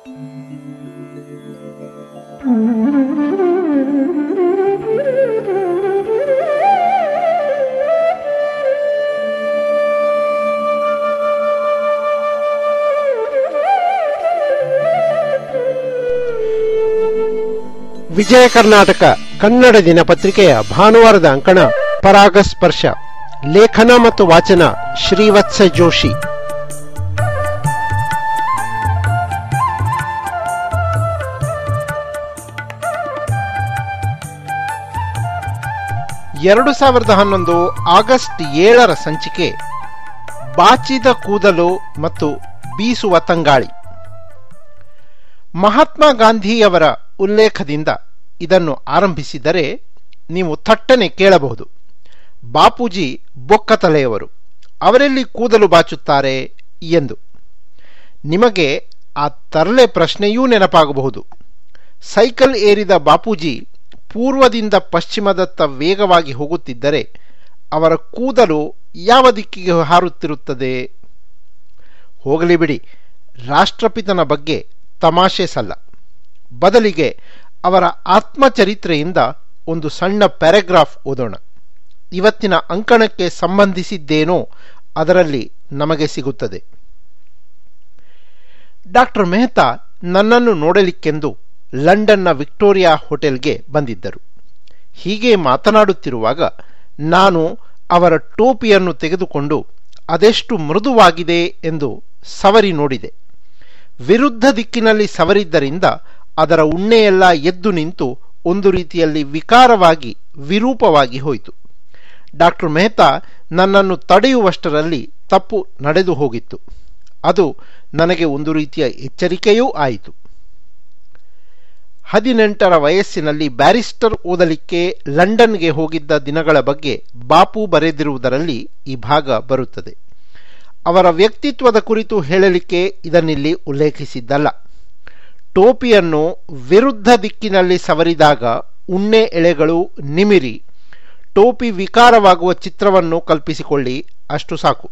ವಿಜಯ ಕರ್ನಾಟಕ ಕನ್ನಡ ದಿನಪತ್ರಿಕೆಯ ಭಾನುವಾರದ ಅಂಕಣ ಪರಾಗಸ್ಪರ್ಶ ಲೇಖನ ಮತ್ತು ವಾಚನ ಶ್ರೀವತ್ಸ ಜೋಶಿ ಎರಡು ಸಾವಿರದ ಹನ್ನೊಂದು ಆಗಸ್ಟ್ ಏಳರ ಸಂಚಿಕೆ ಬಾಚಿದ ಕೂದಲು ಮತ್ತು ಬೀಸುವ ತಂಗಾಳಿ ಮಹಾತ್ಮ ಗಾಂಧಿಯವರ ಉಲ್ಲೇಖದಿಂದ ಇದನ್ನು ಆರಂಭಿಸಿದರೆ ನೀವು ಥಟ್ಟನೆ ಕೇಳಬಹುದು ಬಾಪೂಜಿ ಬೊಕ್ಕ ತಲೆಯವರು ಅವರೆಲ್ಲಿ ಕೂದಲು ಬಾಚುತ್ತಾರೆ ಎಂದು ನಿಮಗೆ ಆ ತರಲೆ ಪ್ರಶ್ನೆಯೂ ನೆನಪಾಗಬಹುದು ಸೈಕಲ್ ಏರಿದ ಬಾಪೂಜಿ ಪೂರ್ವದಿಂದ ಪಶ್ಚಿಮದತ್ತ ವೇಗವಾಗಿ ಹೋಗುತ್ತಿದ್ದರೆ ಅವರ ಕೂದಲು ಯಾವ ದಿಕ್ಕಿಗೆ ಹಾರುತ್ತಿರುತ್ತದೆ ಹೋಗಲಿ ಬಿಡಿ ರಾಷ್ಟ್ರಪಿತನ ಬಗ್ಗೆ ತಮಾಷೆ ಸಲ್ಲ ಬದಲಿಗೆ ಅವರ ಆತ್ಮಚರಿತ್ರೆಯಿಂದ ಒಂದು ಸಣ್ಣ ಪ್ಯಾರಾಗ್ರಾಫ್ ಓದೋಣ ಇವತ್ತಿನ ಅಂಕಣಕ್ಕೆ ಸಂಬಂಧಿಸಿದ್ದೇನೋ ಅದರಲ್ಲಿ ನಮಗೆ ಸಿಗುತ್ತದೆ ಡಾಕ್ಟರ್ ಮೆಹ್ತಾ ನನ್ನನ್ನು ನೋಡಲಿಕ್ಕೆಂದು ಲಂಡನ್ನ ವಿಕ್ಟೋರಿಯಾ ಹೋಟೆಲ್ಗೆ ಬಂದಿದ್ದರು ಹೀಗೆ ಮಾತನಾಡುತ್ತಿರುವಾಗ ನಾನು ಅವರ ಟೋಪಿಯನ್ನು ತೆಗೆದುಕೊಂಡು ಅದೆಷ್ಟು ಮೃದುವಾಗಿದೆ ಎಂದು ಸವರಿ ನೋಡಿದೆ ವಿರುದ್ಧ ದಿಕ್ಕಿನಲ್ಲಿ ಸವರಿದ್ದರಿಂದ ಅದರ ಉಣ್ಣೆಯೆಲ್ಲ ಎದ್ದು ನಿಂತು ಒಂದು ರೀತಿಯಲ್ಲಿ ವಿಕಾರವಾಗಿ ವಿರೂಪವಾಗಿ ಹೋಯಿತು ಡಾಕ್ಟರ್ ಮೆಹ್ತಾ ನನ್ನನ್ನು ತಡೆಯುವಷ್ಟರಲ್ಲಿ ತಪ್ಪು ನಡೆದು ಹೋಗಿತ್ತು ಅದು ನನಗೆ ಒಂದು ರೀತಿಯ ಎಚ್ಚರಿಕೆಯೂ ಆಯಿತು ಹದಿನೆಂಟರ ವಯಸ್ಸಿನಲ್ಲಿ ಬ್ಯಾರಿಸ್ಟರ್ ಓದಲಿಕ್ಕೆ ಲಂಡನ್ಗೆ ಹೋಗಿದ್ದ ದಿನಗಳ ಬಗ್ಗೆ ಬಾಪು ಬರೆದಿರುವುದರಲ್ಲಿ ಈ ಭಾಗ ಬರುತ್ತದೆ ಅವರ ವ್ಯಕ್ತಿತ್ವದ ಕುರಿತು ಹೇಳಲಿಕ್ಕೆ ಇದನ್ನಿಲ್ಲಿ ಉಲ್ಲೇಖಿಸಿದ್ದಲ್ಲ ಟೋಪಿಯನ್ನು ವಿರುದ್ಧ ದಿಕ್ಕಿನಲ್ಲಿ ಸವರಿದಾಗ ಉಣ್ಣೆ ಎಳೆಗಳು ನಿಮಿರಿ ಟೋಪಿ ವಿಕಾರವಾಗುವ ಚಿತ್ರವನ್ನು ಕಲ್ಪಿಸಿಕೊಳ್ಳಿ ಅಷ್ಟು ಸಾಕು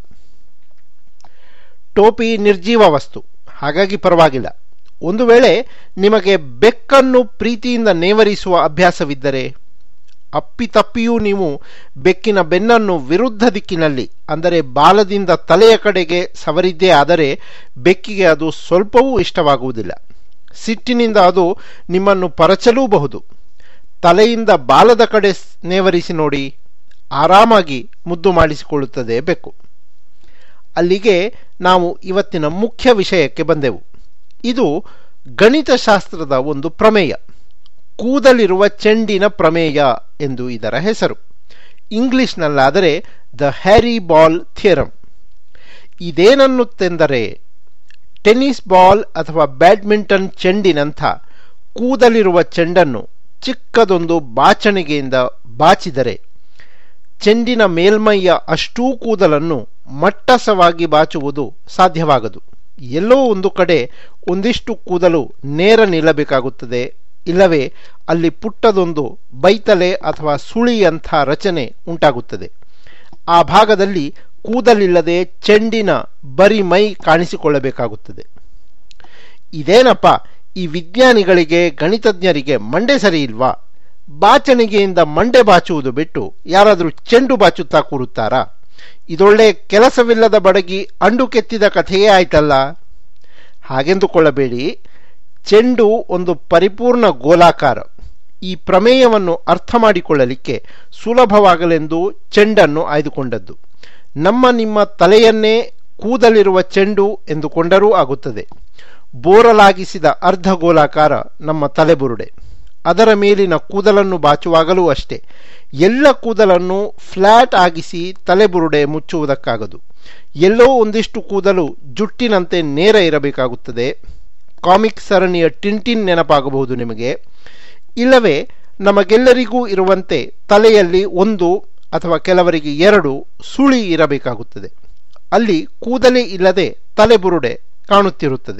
ಟೋಪಿ ನಿರ್ಜೀವ ವಸ್ತು ಹಾಗಾಗಿ ಪರವಾಗಿಲ್ಲ ಒಂದು ವೇಳೆ ನಿಮಗೆ ಬೆಕ್ಕನ್ನು ಪ್ರೀತಿಯಿಂದ ನೇವರಿಸುವ ಅಭ್ಯಾಸವಿದ್ದರೆ ಅಪ್ಪಿತಪ್ಪಿಯೂ ನೀವು ಬೆಕ್ಕಿನ ಬೆನ್ನನ್ನು ವಿರುದ್ಧ ದಿಕ್ಕಿನಲ್ಲಿ ಅಂದರೆ ಬಾಲದಿಂದ ತಲೆಯ ಕಡೆಗೆ ಸವರಿದ್ದೇ ಆದರೆ ಬೆಕ್ಕಿಗೆ ಅದು ಸ್ವಲ್ಪವೂ ಇಷ್ಟವಾಗುವುದಿಲ್ಲ ಸಿಟ್ಟಿನಿಂದ ಅದು ನಿಮ್ಮನ್ನು ಪರಚಲೂಬಹುದು ತಲೆಯಿಂದ ಬಾಲದ ಕಡೆ ನೇವರಿಸಿ ನೋಡಿ ಆರಾಮಾಗಿ ಮುದ್ದು ಮಾಡಿಸಿಕೊಳ್ಳುತ್ತದೆ ಬೆಕ್ಕು ಅಲ್ಲಿಗೆ ನಾವು ಇವತ್ತಿನ ಮುಖ್ಯ ವಿಷಯಕ್ಕೆ ಬಂದೆವು ಇದು ಗಣಿತಶಾಸ್ತ್ರದ ಒಂದು ಪ್ರಮೇಯ ಕೂದಲಿರುವ ಚೆಂಡಿನ ಪ್ರಮೇಯ ಎಂದು ಇದರ ಹೆಸರು ಇಂಗ್ಲಿಷ್ನಲ್ಲಾದರೆ ದ ಹ್ಯಾರಿ ಬಾಲ್ ಥಿಯರಂ ಇದೇನನ್ನುತ್ತೆಂದರೆ ಟೆನ್ನಿಸ್ ಬಾಲ್ ಅಥವಾ ಬ್ಯಾಡ್ಮಿಂಟನ್ ಚೆಂಡಿನಂಥ ಕೂದಲಿರುವ ಚೆಂಡನ್ನು ಚಿಕ್ಕದೊಂದು ಬಾಚಣಿಗೆಯಿಂದ ಬಾಚಿದರೆ ಚೆಂಡಿನ ಮೇಲ್ಮೈಯ ಅಷ್ಟೂ ಕೂದಲನ್ನು ಮಟ್ಟಸವಾಗಿ ಬಾಚುವುದು ಸಾಧ್ಯವಾಗದು ಎಲ್ಲೋ ಒಂದು ಕಡೆ ಒಂದಿಷ್ಟು ಕೂದಲು ನೇರ ನಿಲ್ಲಬೇಕಾಗುತ್ತದೆ ಇಲ್ಲವೇ ಅಲ್ಲಿ ಪುಟ್ಟದೊಂದು ಬೈತಲೆ ಅಥವಾ ಸುಳಿಯಂಥ ರಚನೆ ಉಂಟಾಗುತ್ತದೆ ಆ ಭಾಗದಲ್ಲಿ ಕೂದಲಿಲ್ಲದೆ ಚೆಂಡಿನ ಬರಿ ಮೈ ಕಾಣಿಸಿಕೊಳ್ಳಬೇಕಾಗುತ್ತದೆ ಇದೇನಪ್ಪ ಈ ವಿಜ್ಞಾನಿಗಳಿಗೆ ಗಣಿತಜ್ಞರಿಗೆ ಮಂಡೆ ಸರಿ ಇಲ್ವಾ ಬಾಚಣಿಗೆಯಿಂದ ಮಂಡೆ ಬಾಚುವುದು ಬಿಟ್ಟು ಯಾರಾದರೂ ಚೆಂಡು ಬಾಚುತ್ತಾ ಕೂರುತ್ತಾರಾ ಇದೊಳ್ಳೆ ಕೆಲಸವಿಲ್ಲದ ಬಡಗಿ ಅಂಡು ಕೆತ್ತಿದ ಕಥೆಯೇ ಆಯ್ತಲ್ಲ ಹಾಗೆಂದುಕೊಳ್ಳಬೇಡಿ ಚೆಂಡು ಒಂದು ಪರಿಪೂರ್ಣ ಗೋಲಾಕಾರ ಈ ಪ್ರಮೇಯವನ್ನು ಅರ್ಥ ಮಾಡಿಕೊಳ್ಳಲಿಕ್ಕೆ ಸುಲಭವಾಗಲೆಂದು ಚೆಂಡನ್ನು ಆಯ್ದುಕೊಂಡದ್ದು ನಮ್ಮ ನಿಮ್ಮ ತಲೆಯನ್ನೇ ಕೂದಲಿರುವ ಚೆಂಡು ಎಂದುಕೊಂಡರೂ ಆಗುತ್ತದೆ ಬೋರಲಾಗಿಸಿದ ಅರ್ಧ ಗೋಲಾಕಾರ ನಮ್ಮ ತಲೆಬುರುಡೆ ಅದರ ಮೇಲಿನ ಕೂದಲನ್ನು ಬಾಚುವಾಗಲೂ ಅಷ್ಟೇ ಎಲ್ಲ ಕೂದಲನ್ನು ಫ್ಲ್ಯಾಟ್ ಆಗಿಸಿ ತಲೆಬುರುಡೆ ಮುಚ್ಚುವುದಕ್ಕಾಗದು ಎಲ್ಲೋ ಒಂದಿಷ್ಟು ಕೂದಲು ಜುಟ್ಟಿನಂತೆ ನೇರ ಇರಬೇಕಾಗುತ್ತದೆ ಕಾಮಿಕ್ ಸರಣಿಯ ಟಿಂಟಿನ್ ನೆನಪಾಗಬಹುದು ನಿಮಗೆ ಇಲ್ಲವೇ ನಮಗೆಲ್ಲರಿಗೂ ಇರುವಂತೆ ತಲೆಯಲ್ಲಿ ಒಂದು ಅಥವಾ ಕೆಲವರಿಗೆ ಎರಡು ಸುಳಿ ಇರಬೇಕಾಗುತ್ತದೆ ಅಲ್ಲಿ ಕೂದಲೇ ಇಲ್ಲದೆ ತಲೆಬುರುಡೆ ಕಾಣುತ್ತಿರುತ್ತದೆ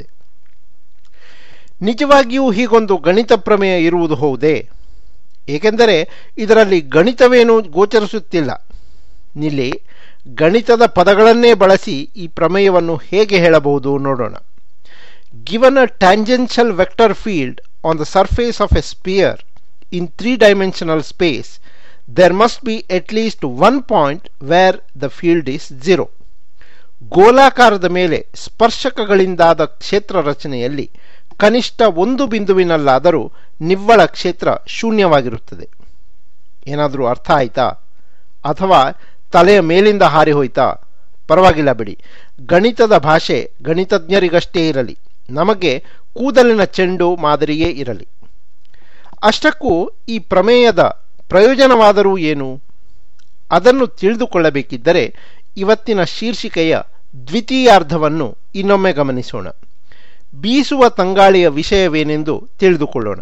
ನಿಜವಾಗಿಯೂ ಹೀಗೊಂದು ಗಣಿತ ಪ್ರಮೇಯ ಇರುವುದು ಹೌದೇ ಏಕೆಂದರೆ ಇದರಲ್ಲಿ ಗಣಿತವೇನೂ ಗೋಚರಿಸುತ್ತಿಲ್ಲ ನಿಲ್ಲಿ ಗಣಿತದ ಪದಗಳನ್ನೇ ಬಳಸಿ ಈ ಪ್ರಮೇಯವನ್ನು ಹೇಗೆ ಹೇಳಬಹುದು ನೋಡೋಣ given a tangential vector field on the surface of a sphere in three dimensional space, there must be at least one point where the field is zero. ಗೋಲಾಕಾರದ ಮೇಲೆ ಸ್ಪರ್ಶಕಗಳಿಂದಾದ ಕ್ಷೇತ್ರ ರಚನೆಯಲ್ಲಿ ಕನಿಷ್ಠ ಒಂದು ಬಿಂದುವಿನಲ್ಲಾದರೂ ನಿವ್ವಳ ಕ್ಷೇತ್ರ ಶೂನ್ಯವಾಗಿರುತ್ತದೆ ಏನಾದರೂ ಅರ್ಥ ಆಯ್ತಾ ಅಥವಾ ತಲೆಯ ಮೇಲಿಂದ ಹಾರಿ ಹೋಯ್ತಾ ಪರವಾಗಿಲ್ಲ ಬಿಡಿ ಗಣಿತದ ಭಾಷೆ ಗಣಿತಜ್ಞರಿಗಷ್ಟೇ ಇರಲಿ ನಮಗೆ ಕೂದಲಿನ ಚೆಂಡು ಮಾದರಿಯೇ ಇರಲಿ ಅಷ್ಟಕ್ಕೂ ಈ ಪ್ರಮೇಯದ ಪ್ರಯೋಜನವಾದರೂ ಏನು ಅದನ್ನು ತಿಳಿದುಕೊಳ್ಳಬೇಕಿದ್ದರೆ ಇವತ್ತಿನ ಶೀರ್ಷಿಕೆಯ ದ್ವಿತೀಯಾರ್ಧವನ್ನು ಇನ್ನೊಮ್ಮೆ ಗಮನಿಸೋಣ ಬೀಸುವ ತಂಗಾಳಿಯ ವಿಷಯವೇನೆಂದು ತಿಳಿದುಕೊಳ್ಳೋಣ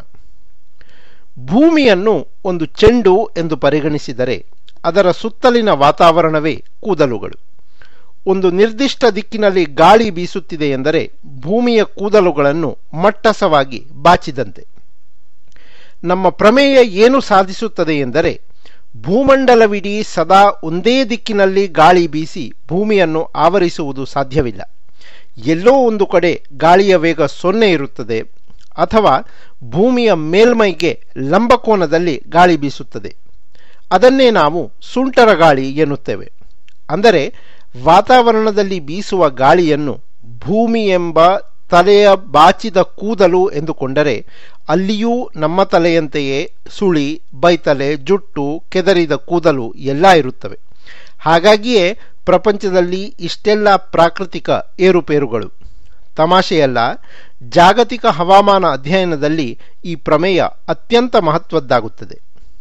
ಭೂಮಿಯನ್ನು ಒಂದು ಚೆಂಡು ಎಂದು ಪರಿಗಣಿಸಿದರೆ ಅದರ ಸುತ್ತಲಿನ ವಾತಾವರಣವೇ ಕೂದಲುಗಳು ಒಂದು ನಿರ್ದಿಷ್ಟ ದಿಕ್ಕಿನಲ್ಲಿ ಗಾಳಿ ಬೀಸುತ್ತಿದೆ ಎಂದರೆ ಭೂಮಿಯ ಕೂದಲುಗಳನ್ನು ಮಟ್ಟಸವಾಗಿ ಬಾಚಿದಂತೆ ನಮ್ಮ ಪ್ರಮೇಯ ಏನು ಸಾಧಿಸುತ್ತದೆ ಎಂದರೆ ಭೂಮಂಡಲವಿಡೀ ಸದಾ ಒಂದೇ ದಿಕ್ಕಿನಲ್ಲಿ ಗಾಳಿ ಬೀಸಿ ಭೂಮಿಯನ್ನು ಆವರಿಸುವುದು ಸಾಧ್ಯವಿಲ್ಲ ಎಲ್ಲೋ ಒಂದು ಕಡೆ ಗಾಳಿಯ ವೇಗ ಸೊನ್ನೆ ಇರುತ್ತದೆ ಅಥವಾ ಭೂಮಿಯ ಮೇಲ್ಮೈಗೆ ಲಂಬಕೋನದಲ್ಲಿ ಗಾಳಿ ಬೀಸುತ್ತದೆ ಅದನ್ನೇ ನಾವು ಸುಂಟರ ಗಾಳಿ ಎನ್ನುತ್ತೇವೆ ಅಂದರೆ ವಾತಾವರಣದಲ್ಲಿ ಬೀಸುವ ಗಾಳಿಯನ್ನು ಭೂಮಿ ಎಂಬ ತಲೆಯ ಬಾಚಿದ ಕೂದಲು ಎಂದುಕೊಂಡರೆ ಅಲ್ಲಿಯೂ ನಮ್ಮ ತಲೆಯಂತೆಯೇ ಸುಳಿ ಬೈತಲೆ ಜುಟ್ಟು ಕೆದರಿದ ಕೂದಲು ಎಲ್ಲ ಇರುತ್ತವೆ ಹಾಗಾಗಿಯೇ ಪ್ರಪಂಚದಲ್ಲಿ ಇಷ್ಟೆಲ್ಲ ಪ್ರಾಕೃತಿಕ ಏರುಪೇರುಗಳು ತಮಾಷೆಯಲ್ಲ ಜಾಗತಿಕ ಹವಾಮಾನ ಅಧ್ಯಯನದಲ್ಲಿ ಈ ಪ್ರಮೇಯ ಅತ್ಯಂತ ಮಹತ್ವದ್ದಾಗುತ್ತದೆ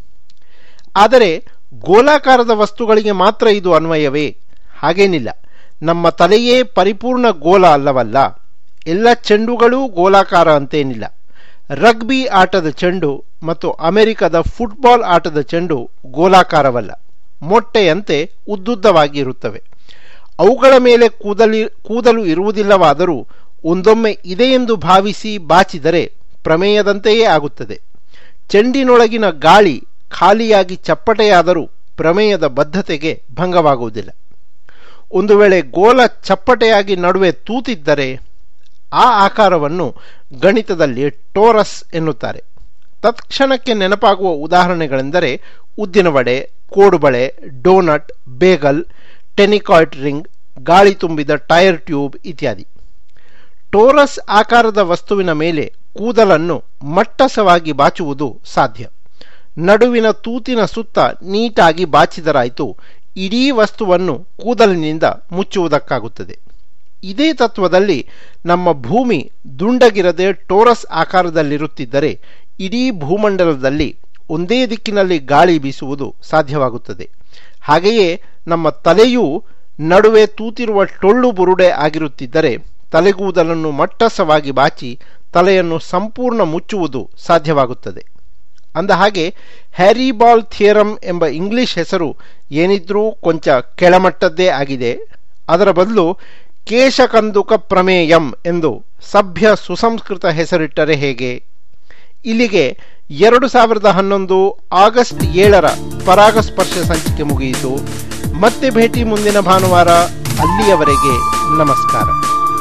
ಆದರೆ ಗೋಲಾಕಾರದ ವಸ್ತುಗಳಿಗೆ ಮಾತ್ರ ಇದು ಅನ್ವಯವೇ ಹಾಗೇನಿಲ್ಲ ನಮ್ಮ ತಲೆಯೇ ಪರಿಪೂರ್ಣ ಗೋಲ ಅಲ್ಲವಲ್ಲ ಎಲ್ಲ ಚೆಂಡುಗಳೂ ಗೋಲಾಕಾರ ಅಂತೇನಿಲ್ಲ ರಗ್ಬಿ ಆಟದ ಚೆಂಡು ಮತ್ತು ಅಮೆರಿಕದ ಫುಟ್ಬಾಲ್ ಆಟದ ಚೆಂಡು ಗೋಲಾಕಾರವಲ್ಲ ಮೊಟ್ಟೆಯಂತೆ ಉದ್ದುದ್ದವಾಗಿ ಇರುತ್ತವೆ ಅವುಗಳ ಮೇಲೆ ಕೂದಲಿ ಕೂದಲು ಇರುವುದಿಲ್ಲವಾದರೂ ಒಂದೊಮ್ಮೆ ಇದೆಯೆಂದು ಭಾವಿಸಿ ಬಾಚಿದರೆ ಪ್ರಮೇಯದಂತೆಯೇ ಆಗುತ್ತದೆ ಚೆಂಡಿನೊಳಗಿನ ಗಾಳಿ ಖಾಲಿಯಾಗಿ ಚಪ್ಪಟೆಯಾದರೂ ಪ್ರಮೇಯದ ಬದ್ಧತೆಗೆ ಭಂಗವಾಗುವುದಿಲ್ಲ ಒಂದು ವೇಳೆ ಗೋಲ ಚಪ್ಪಟೆಯಾಗಿ ನಡುವೆ ತೂತಿದ್ದರೆ ಆ ಆಕಾರವನ್ನು ಗಣಿತದಲ್ಲಿ ಟೋರಸ್ ಎನ್ನುತ್ತಾರೆ ತತ್ಕ್ಷಣಕ್ಕೆ ನೆನಪಾಗುವ ಉದಾಹರಣೆಗಳೆಂದರೆ ಉದ್ದಿನವಡೆ ಕೋಡುಬಳೆ ಡೋನಟ್ ಬೇಗಲ್ ಟೆನಿಕಾಯ್ಟ್ ರಿಂಗ್ ಗಾಳಿ ತುಂಬಿದ ಟೈರ್ ಟ್ಯೂಬ್ ಇತ್ಯಾದಿ ಟೋರಸ್ ಆಕಾರದ ವಸ್ತುವಿನ ಮೇಲೆ ಕೂದಲನ್ನು ಮಟ್ಟಸವಾಗಿ ಬಾಚುವುದು ಸಾಧ್ಯ ನಡುವಿನ ತೂತಿನ ಸುತ್ತ ನೀಟಾಗಿ ಬಾಚಿದರಾಯಿತು ಇಡೀ ವಸ್ತುವನ್ನು ಕೂದಲಿನಿಂದ ಮುಚ್ಚುವುದಕ್ಕಾಗುತ್ತದೆ ಇದೇ ತತ್ವದಲ್ಲಿ ನಮ್ಮ ಭೂಮಿ ದುಂಡಗಿರದೆ ಟೋರಸ್ ಆಕಾರದಲ್ಲಿರುತ್ತಿದ್ದರೆ ಇಡೀ ಭೂಮಂಡಲದಲ್ಲಿ ಒಂದೇ ದಿಕ್ಕಿನಲ್ಲಿ ಗಾಳಿ ಬೀಸುವುದು ಸಾಧ್ಯವಾಗುತ್ತದೆ ಹಾಗೆಯೇ ನಮ್ಮ ತಲೆಯೂ ನಡುವೆ ತೂತಿರುವ ಟೊಳ್ಳು ಬುರುಡೆ ಆಗಿರುತ್ತಿದ್ದರೆ ತಲೆಗೂದಲನ್ನು ಮಟ್ಟಸವಾಗಿ ಬಾಚಿ ತಲೆಯನ್ನು ಸಂಪೂರ್ಣ ಮುಚ್ಚುವುದು ಸಾಧ್ಯವಾಗುತ್ತದೆ ಅಂದ ಹಾಗೆ ಹ್ಯಾರಿ ಬಾಲ್ ಥಿಯರಮ್ ಎಂಬ ಇಂಗ್ಲಿಷ್ ಹೆಸರು ಏನಿದ್ರೂ ಕೊಂಚ ಕೆಳಮಟ್ಟದ್ದೇ ಆಗಿದೆ ಅದರ ಬದಲು ಕೇಶಕಂದುಕ ಪ್ರಮೇಯಂ ಎಂದು ಸಭ್ಯ ಸುಸಂಸ್ಕೃತ ಹೆಸರಿಟ್ಟರೆ ಹೇಗೆ ಇಲ್ಲಿಗೆ ಎರಡು ಸಾವಿರದ ಹನ್ನೊಂದು ಆಗಸ್ಟ್ ಏಳರ ಪರಾಗಸ್ಪರ್ಶ ಸಂಚಿಕೆ ಮುಗಿಯಿತು ಮತ್ತೆ ಭೇಟಿ ಮುಂದಿನ ಭಾನುವಾರ ಅಲ್ಲಿಯವರೆಗೆ ನಮಸ್ಕಾರ